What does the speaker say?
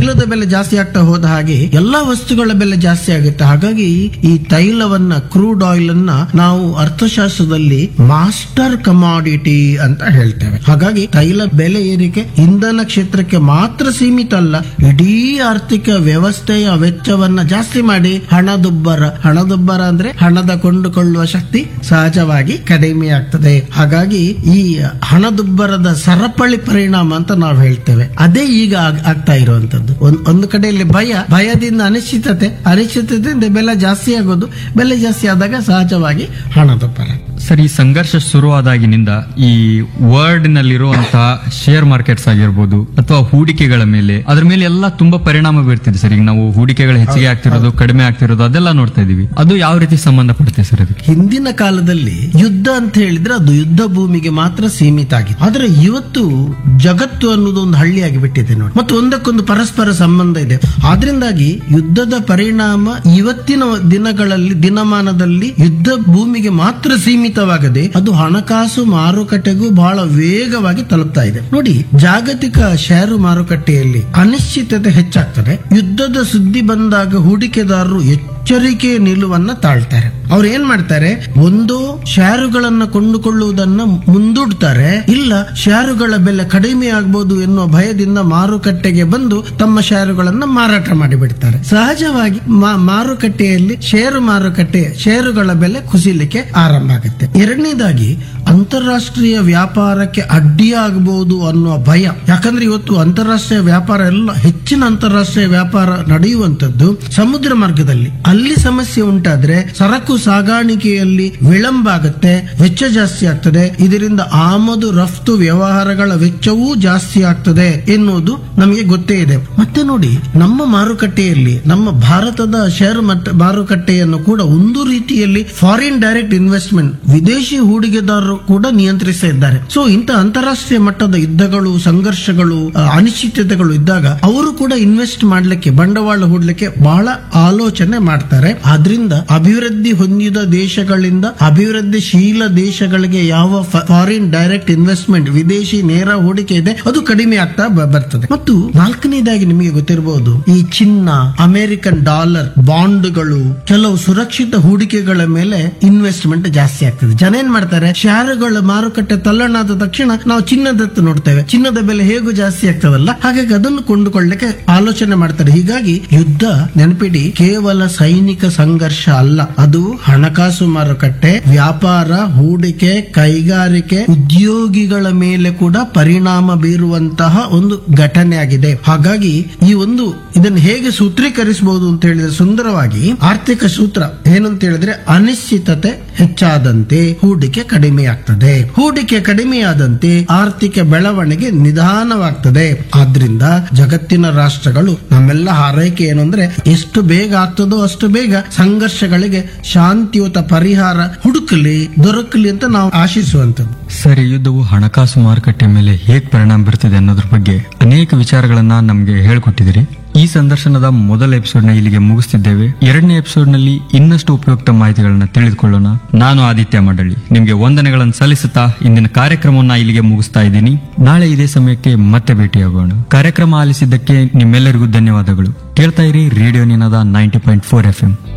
ತೈಲದ ಬೆಲೆ ಜಾಸ್ತಿ ಆಗ್ತಾ ಹೋದ ಹಾಗೆ ಎಲ್ಲಾ ವಸ್ತುಗಳ ಬೆಲೆ ಜಾಸ್ತಿ ಆಗುತ್ತೆ ಹಾಗಾಗಿ ಈ ತೈಲವನ್ನ ಕ್ರೂಡ್ ಆಯಿಲ್ ಅನ್ನ ನಾವು ಅರ್ಥಶಾಸ್ತ್ರದಲ್ಲಿ ಮಾಸ್ಟರ್ ಕಮಾಡಿಟಿ ಅಂತ ಹೇಳ್ತೇವೆ ಹಾಗಾಗಿ ತೈಲ ಬೆಲೆ ಏರಿಕೆ ಇಂಧನ ಕ್ಷೇತ್ರಕ್ಕೆ ಮಾತ್ರ ಸೀಮಿತ ಅಲ್ಲ ಇಡೀ ಆರ್ಥಿಕ ವ್ಯವಸ್ಥೆಯ ವೆಚ್ಚವನ್ನ ಜಾಸ್ತಿ ಮಾಡಿ ಹಣದುಬ್ಬರ ಹಣದುಬ್ಬರ ಅಂದ್ರೆ ಹಣದ ಕೊಂಡುಕೊಳ್ಳುವ ಶಕ್ತಿ ಸಹಜವಾಗಿ ಕಡಿಮೆ ಆಗ್ತದೆ ಹಾಗಾಗಿ ಈ ಹಣದುಬ್ಬರದ ಸರಪಳಿ ಪರಿಣಾಮ ಅಂತ ನಾವು ಹೇಳ್ತೇವೆ ಅದೇ ಈಗ ಆಗ್- ಆಗ್ತಾ ಇರುವಂತದ್ದು ಒಂದ್- ಒಂದು ಕಡೆಯಲ್ಲಿ ಭಯ ಭಯದಿಂದ ಅನಿಶ್ಚಿತತೆ ಅನಿಶ್ಚಿತತೆಯಿಂದ ಬೆಲೆ ಜಾಸ್ತಿ ಆಗೋದು ಬೆಲೆ ಜಾಸ್ತಿ ಆದಾಗ ಸಹಜವಾಗಿ ಹಣದುಬ್ಬರ ಸರ್ ಈ ಸಂಘರ್ಷ ಶುರುವಾದಾಗಿನಿಂದ ಈ ವರ್ಲ್ಡ್ ನಲ್ಲಿರುವಂತಹ ಶೇರ್ ಮಾರ್ಕೆಟ್ಸ್ ಆಗಿರ್ಬೋದು ಅಥವಾ ಹೂಡಿಕೆಗಳ ಮೇಲೆ ಅದ್ರ ಮೇಲೆ ಎಲ್ಲ ತುಂಬಾ ಪರಿಣಾಮ ಬೀರ್ತಿದೆ ಸರ್ ಈಗ ನಾವು ಹೂಡಿಕೆಗಳು ಹೆಚ್ಚಿಗೆ ಆಗ್ತಿರೋದು ಕಡಿಮೆ ಆಗ್ತಿರೋದು ಅದೆಲ್ಲ ನೋಡ್ತಾ ಇದೀವಿ ಅದು ಯಾವ ರೀತಿ ಸಂಬಂಧಪಡುತ್ತೆ ಸರ್ ಅದಕ್ಕೆ ಹಿಂದಿನ ಕಾಲದಲ್ಲಿ ಯುದ್ಧ ಅಂತ ಹೇಳಿದ್ರೆ ಅದು ಯುದ್ಧ ಭೂಮಿಗೆ ಮಾತ್ರ ಸೀಮಿತ ಆಗಿದೆ ಆದ್ರೆ ಇವತ್ತು ಜಗತ್ತು ಅನ್ನೋದು ಒಂದು ಹಳ್ಳಿಯಾಗಿ ಬಿಟ್ಟಿದೆ ನೋಡಿ ಮತ್ತು ಒಂದಕ್ಕೊಂದು ಪರಸ್ಪರ ಸಂಬಂಧ ಇದೆ ಆದ್ರಿಂದಾಗಿ ಯುದ್ಧದ ಪರಿಣಾಮ ಇವತ್ತಿನ ದಿನಗಳಲ್ಲಿ ದಿನಮಾನದಲ್ಲಿ ಯುದ್ಧ ಭೂಮಿಗೆ ಮಾತ್ರ ಸೀಮಿತವಾಗದೆ ಅದು ಹಣಕಾಸು ಮಾರುಕಟ್ಟೆಗೂ ಬಹಳ ವೇಗವಾಗಿ ತಲುಪ್ತಾ ಇದೆ ನೋಡಿ ಜಾಗತಿಕ ಷೇರು ಮಾರುಕಟ್ಟೆಯಲ್ಲಿ ಅನಿಶ್ಚಿತತೆ ಹೆಚ್ಚಾಗ್ತದೆ ಯುದ್ಧದ ಸುದ್ದಿ ಬಂದಾಗ ಹೂಡಿಕೆದಾರರು ಎಚ್ಚರಿಕೆ ನಿಲುವನ್ನ ತಾಳ್ತಾರೆ ಅವ್ರು ಏನ್ ಮಾಡ್ತಾರೆ ಒಂದು ಷೇರುಗಳನ್ನ ಕೊಂಡುಕೊಳ್ಳುವುದನ್ನ ಮುಂದೂಡ್ತಾರೆ ಇಲ್ಲ ಷೇರುಗಳ ಬೆಲೆ ಕಡಿಮೆ ಆಗ್ಬೋದು ಎನ್ನುವ ಭಯದಿಂದ ಮಾರುಕಟ್ಟೆಗೆ ಬಂದು ತಮ್ಮ ಷೇರುಗಳನ್ನ ಮಾರಾಟ ಮಾಡಿಬಿಡ್ತಾರೆ ಸಹಜವಾಗಿ ಮಾ- ಮಾರುಕಟ್ಟೆಯಲ್ಲಿ ಷೇರು ಮಾರುಕಟ್ಟೆ ಷೇರುಗಳ ಬೆಲೆ ಕುಸಿಲಿಕ್ಕೆ ಆರಂಭ ಆಗುತ್ತೆ ಎರಡನೇದಾಗಿ ಅಂತಾರಾಷ್ಟ್ರೀಯ ವ್ಯಾಪಾರಕ್ಕೆ ಅಡ್ಡಿಯಾಗಬಹುದು ಅನ್ನುವ ಭಯ ಯಾಕಂದ್ರೆ ಇವತ್ತು ಅಂತಾರಾಷ್ಟ್ರೀಯ ವ್ಯಾಪಾರ ಎಲ್ಲ ಹೆಚ್ಚಿನ ಅಂತಾರಾಷ್ಟ್ರೀಯ ವ್ಯಾಪಾರ ನಡೆಯುವಂತದ್ದು ಸಮುದ್ರ ಮಾರ್ಗದಲ್ಲಿ ಅಲ್ಲಿ ಸಮಸ್ಯೆ ಉಂಟಾದ್ರೆ ಸರಕು ಸಾಗಾಣಿಕೆಯಲ್ಲಿ ವಿಳಂಬ ಆಗುತ್ತೆ ವೆಚ್ಚ ಜಾಸ್ತಿ ಆಗ್ತದೆ ಇದರಿಂದ ಆಮದು ರಫ್ತು ವ್ಯವಹಾರಗಳ ವೆಚ್ಚವೂ ಜಾಸ್ತಿ ಆಗ್ತದೆ ಎನ್ನುವುದು ನಮಗೆ ಗೊತ್ತೇ ಇದೆ ಮತ್ತೆ ನೋಡಿ ನಮ್ಮ ಮಾರುಕಟ್ಟೆಯಲ್ಲಿ ನಮ್ಮ ಭಾರತದ ಶೇರ್ ಮಟ್ಟ ಮಾರುಕಟ್ಟೆಯನ್ನು ಕೂಡ ಒಂದು ರೀತಿಯಲ್ಲಿ ಫಾರಿನ್ ಡೈರೆಕ್ಟ್ ಇನ್ವೆಸ್ಟ್ಮೆಂಟ್ ವಿದೇಶಿ ಹೂಡಿಕೆದಾರರು ಕೂಡ ನಿಯಂತ್ರಿಸ್ತಾ ಇದ್ದಾರೆ ಸೊ ಇಂಥ ಅಂತಾರಾಷ್ಟ್ರೀಯ ಮಟ್ಟದ ಯುದ್ಧಗಳು ಸಂಘರ್ಷಗಳು ಆ, ಅನಿಶ್ಚಿತತೆಗಳು ಇದ್ದಾಗ ಅವರು ಕೂಡ ಇನ್ವೆಸ್ಟ್ ಮಾಡ್ಲಿಕ್ಕೆ ಬಂಡವಾಳ ಹೂಡ್ಲಿಕ್ಕೆ ಬಹಳ ಆಲೋಚನೆ ಮಾಡ್ತಾರೆ ಆದ್ರಿಂದ ಅಭಿವೃದ್ಧಿ ಹೊಂದಿದ ದೇಶಗಳಿಂದ ಅಭಿವೃದ್ಧಿಶೀಲ ದೇಶಗಳಿಗೆ ಯಾವ ಫಾರಿನ್ ಡೈರೆಕ್ಟ್ ಇನ್ವೆಸ್ಟ್ಮೆಂಟ್ ವಿದೇಶಿ ನೇರ ಹೂಡಿಕೆ ಇದೆ ಅದು ಕಡಿಮೆ ಆಗ್ತಾ ಬ- ಬರ್ತದೆ ಮತ್ತು ನಾಲ್ಕನೇದಾಗಿ ನಿಮಗೆ ಗೊತ್ತಿರಬಹುದು ಈ ಚಿನ್ನ ಅಮೆರಿಕನ್ ಡಾಲರ್ ಬಾಂಡ್ಗಳು ಕೆಲವು ಸುರಕ್ಷಿತ ಹೂಡಿಕೆಗಳ ಮೇಲೆ ಇನ್ವೆಸ್ಟ್ಮೆಂಟ್ ಜಾಸ್ತಿ ಆಗ್ತದೆ ಜನ ಏನ್ ಮಾಡ್ತಾರೆ ಶೇರುಗಳ ಮಾರುಕಟ್ಟೆ ತಲ್ಲಣಾದ ತಕ್ಷಣ ನಾವು ಚಿನ್ನದತ್ತ ನೋಡ್ತೇವೆ ಚಿನ್ನದ ಬೆಲೆ ಹೇಗೂ ಜಾಸ್ತಿ ಆಗ್ತದಲ್ಲ ಹಾಗಾಗಿ ಅದನ್ನು ಕೊಂಡುಕೊಳ್ಳಕ್ಕೆ ಆಲೋಚನೆ ಮಾಡ್ತಾರೆ ಹೀಗಾಗಿ ಯುದ್ಧ ನೆನಪಿಡಿ ಕೇವಲ ಸೈನಿಕ ಸಂಘರ್ಷ ಅಲ್ಲ ಅದು ಹಣಕಾಸು ಮಾರುಕಟ್ಟೆ ವ್ಯಾಪಾರ ಹೂಡಿಕೆ ಕೈಗಾರಿಕೆ ಉದ್ಯೋಗಿಗಳ ಮೇಲೆ ಕೂಡ ಪರಿಣಾಮ ಬೀರುವಂತಹ ಒಂದು ಘಟನೆ ಆಗಿದೆ ಹಾಗಾಗಿ ಈ ಒಂದು ಇದನ್ನು ಹೇಗೆ ಸೂತ್ರೀಕರಿಸಬಹುದು ಅಂತ ಹೇಳಿದ್ರೆ ಸುಂದರವಾಗಿ ಆರ್ಥಿಕ ಸೂತ್ರ ಏನು ಅಂತ ಹೇಳಿದ್ರೆ ಅನಿಶ್ಚಿತತೆ ಹೆಚ್ಚಾದಂತೆ ಹೂಡಿಕೆ ಕಡಿಮೆ ಆಗ್ತದೆ ಹೂಡಿಕೆ ಕಡಿಮೆಯಾದಂತೆ ಆರ್ಥಿಕ ಬೆಳವಣಿಗೆ ನಿಧಾನವಾಗ್ತದೆ ಆದ್ರಿಂದ ಜಗತ್ತಿನ ರಾಷ್ಟ್ರಗಳು ನಮ್ಮೆಲ್ಲ ಹಾರೈಕೆ ಏನು ಅಂದ್ರೆ ಎಷ್ಟು ಬೇಗ ಆಗ್ತದೋ ಅಷ್ಟು ಬೇಗ ಸಂಘರ್ಷಗಳಿಗೆ ಶಾಂತಿಯುತ ಪರಿಹಾರ ಹುಡುಕಲಿ ದೊರಕಲಿ ಅಂತ ನಾವು ಆಶಿಸುವಂತದ್ದು ಸರ್ ಈ ಯುದ್ಧವು ಹಣಕಾಸು ಮಾರುಕಟ್ಟೆ ಮೇಲೆ ಹೇಗೆ ಪರಿಣಾಮ ಬೀರ್ತಿದೆ ಅನ್ನೋದ್ರ ಬಗ್ಗೆ ಅನೇಕ ವಿಚಾರಗಳನ್ನ ನಮಗೆ ಹೇಳ್ಕೊಟ್ಟಿದ್ದೀರಿ ಈ ಸಂದರ್ಶನದ ಮೊದಲ ಎಪಿಸೋಡ್ ನ ಇಲ್ಲಿಗೆ ಮುಗಿಸ್ತಿದ್ದೇವೆ ಎರಡನೇ ಎಪಿಸೋಡ್ ನಲ್ಲಿ ಇನ್ನಷ್ಟು ಉಪಯುಕ್ತ ಮಾಹಿತಿಗಳನ್ನ ತಿಳಿದುಕೊಳ್ಳೋಣ ನಾನು ಆದಿತ್ಯ ಮಂಡಳಿ ನಿಮಗೆ ವಂದನೆಗಳನ್ನು ಸಲ್ಲಿಸುತ್ತಾ ಇಂದಿನ ಕಾರ್ಯಕ್ರಮವನ್ನ ಇಲ್ಲಿಗೆ ಮುಗಿಸ್ತಾ ಇದ್ದೀನಿ ನಾಳೆ ಇದೇ ಸಮಯಕ್ಕೆ ಮತ್ತೆ ಭೇಟಿಯಾಗೋಣ ಕಾರ್ಯಕ್ರಮ ಆಲಿಸಿದ್ದಕ್ಕೆ ನಿಮ್ಮೆಲ್ಲರಿಗೂ ಧನ್ಯವಾದಗಳು ಕೇಳ್ತಾ ಇರಿ radio Ninada ninety point four F M